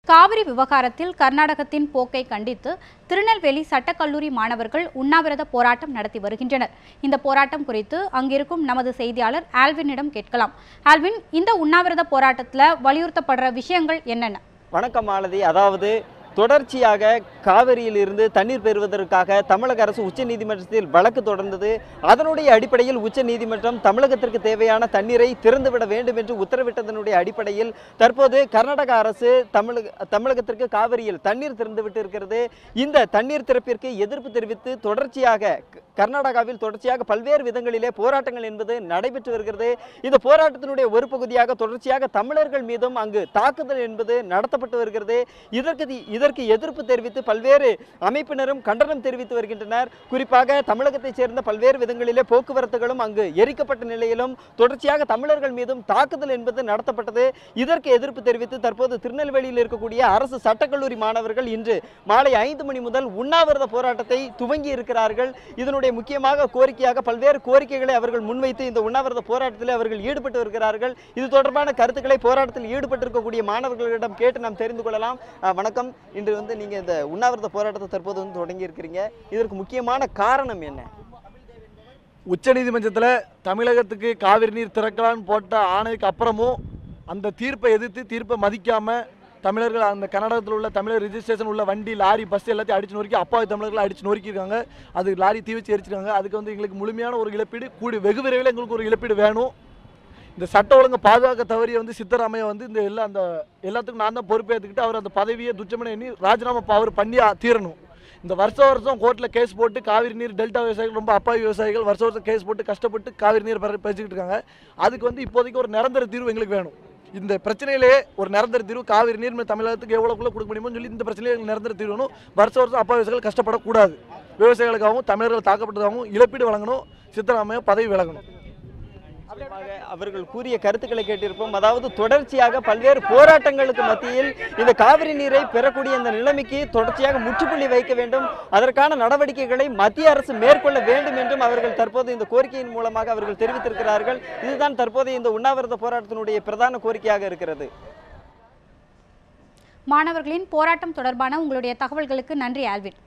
காவிரி விவகாரத்தில் கர்நாடகத்தின் போக்கை கண்டித்து திருநெல்வேலி சட்டக்கல்லூரி மாணவர்கள் உண்ணாவிரத போராட்டம் நடத்தி வருகின்றனர் இந்த போராட்டம் குறித்து அங்கிருக்கும் நமது செய்தியாளர் ஆல்வினிடம் கேட்கலாம் ஆல்வின் இந்த உண்ணாவிரத போராட்டத்தில் வலியுறுத்தப்படுற விஷயங்கள் என்னென்ன வணக்கம் மாலதி அதாவது தொடர்ச்சியாக காவிரியில் இருந்து தண்ணீர் பெறுவதற்காக தமிழக அரசு உச்சநீதிமன்றத்தில் வழக்கு தொடர்ந்தது அதனுடைய அடிப்படையில் உச்சநீதிமன்றம் தமிழகத்திற்கு தேவையான தண்ணீரை திறந்துவிட வேண்டும் என்று உத்தரவிட்டதனுடைய அடிப்படையில் தற்போது கர்நாடக அரசு தமிழக தமிழகத்திற்கு காவிரியில் தண்ணீர் திறந்துவிட்டு இருக்கிறது இந்த தண்ணீர் திறப்பிற்கு எதிர்ப்பு தெரிவித்து தொடர்ச்சியாக க- கர்நாடகாவில் தொடர்ச்சியாக பல்வேறு விதங்களிலே போராட்டங்கள் என்பது நடைபெற்று வருகிறது இந்த போராட்டத்தினுடைய ஒரு பகுதியாக தொடர்ச்சியாக தமிழர்கள் மீதும் அங்கு தாக்குதல் என்பது நடத்தப்பட்டு வருகிறது இதற்கு தி- இதற்கு எதிர்ப்பு தெரிவித்து பல்வேறு அமைப்பினரும் கண்டனம் தெரிவித்து வருகின்றனர் குறிப்பாக தமிழகத்தைச் சேர்ந்த பல்வேறு விதங்களிலே போக்குவரத்துகளும் அங்கு எரிக்கப்பட்ட நிலையிலும் தொடர்ச்சியாக தமிழர்கள் மீதும் தாக்குதல் என்பது நடத்தப்பட்டது இதற்கு எதிர்ப்பு தெரிவித்து தற்போது திருநெல்வேலியில் இருக்கக்கூடிய அரசு சட்டக்கல்லூரி மாணவர்கள் இன்று மாலை ஐந்து மணி முதல் உண்ணாவிரத போராட்டத்தை துவங்கி இருக்கிறார்கள் இதனுடைய முக்கியமாக கோரிக்கையாக பல்வேறு கோரிக்கைகளை அவர்கள் முன்வைத்து இந்த உண்ணாவிரத போராட்டத்தில் அவர்கள் ஈடுபட்டு வருகிறார்கள் இது தொடர்பான கருத்துக்களை போராட்டத்தில் ஈடுபட்டிருக்கக்கூடிய மாணவர்களிடம் கேட்டு நாம் தெரிந்து கொள்ளலாம் அஹ், வணக்கம் இன்று வந்து நீங்க இந்த உண்ணாவிரத போராட்டத்தை தற்போது வந்து தொடங்கி இருக்கிறீங்க இதற்கு முக்கியமான காரணம் என்ன உச்சநீதிமன்றத்தில் தமிழகத்துக்கு காவிரி நீர் திறக்கலான்னு போட்ட ஆணைக்கு அப்புறமும் அந்த தீர்ப்பை எதிர்த்து தீர்ப்பை மதிக்காமல் தமிழர்கள் அந்த கர்நாடகத்தில் உள்ள தமிழர் ரிஜிஸ்ட்ரேஷன் உள்ள வண்டி லாரி பஸ் எல்லாத்தையும் அடிச்சு நொறுக்கி அப்பாவி தமிழர்களை அடிச்சு நொறுக்கியிருக்காங்க அது லாரி தீ வச்சு எரிச்சிருக்காங்க அதுக்கு வந்து எங்களுக்கு முழுமையான ஒரு இழப்பீடு கூடி வெகு விரைவில் எங்களுக்கு ஒரு இழப்பீடு வேணும் இந்த சட்ட ஒழுங்கை பாதுகாக்க தவறிய வந்து சித்தராமையா வந்து இந்த எல்லா அந்த எல்லாத்துக்கும் நான் தான் பொறுப்பேற்றுக்கிட்டு அவர் அந்த பதவியை துச்சமனை எண்ணி ராஜினாமா அவர் பண்ணி தீரணும் இந்த வருஷம் வருஷம் கோர்ட்டில் கேஸ் போட்டு காவிரி நீர் டெல்டா விவசாயிகள் ரொம்ப அப்பாவி விவசாயிகள் வருஷம் வருஷம் கேஸ் போட்டு கஷ்டப்பட்டு காவிரி நீர் பெற பறிச்சுக்கிட்டு இருக்காங்க அதுக்கு வந்து இப்போதைக்கு ஒரு நிரந்தர தீர்வு எங்களுக்கு வேணும் இந்த பிரச்சனையிலே ஒரு நிரந்தர தீர்வு காவிரி நீர் மேல் தமிழகத்துக்கு எவ்வளோக்குள்ள கொடுக்க முடியுமோன்னு சொல்லி இந்த பிரச்சனையில எங்களுக்கு நிரந்தர தீர்வு வேணும் வருஷம் வருஷம் அப்பா விவசாயிகள் கஷ்டப்படக்கூடாது விவசாயிகளுக்காகவும் தமிழர்கள் தாக்கப்பட்டதாகவும் இழப்பீடு வழங்கணும் சித்தராமையா பதவி விலகணும் நிச்சயமாக அவர்கள் கூறிய கருத்துக்களை கேட்டிருப்போம் அதாவது தொடர்ச்சியாக பல்வேறு போராட்டங்களுக்கு மத்தியில் இந்த காவிரி நீரை பெறக்கூடிய இந்த நிலைமைக்கு தொடர்ச்சியாக முற்றுப்புள்ளி வைக்க வேண்டும் அதற்கான நடவடிக்கைகளை மத்திய அரசு மேற்கொள்ள வேண்டும் என்றும் அவர்கள் தற்போது இந்த கோரிக்கையின் மூலமாக அவர்கள் தெரிவித்திருக்கிறார்கள் இதுதான் தற்போது இந்த உண்ணாவிரத போராட்டத்தினுடைய பிரதான கோரிக்கையாக இருக்கிறது மாணவர்களின் போராட்டம் தொடர்பான உங்களுடைய தகவல்களுக்கு நன்றி ஆல்வின்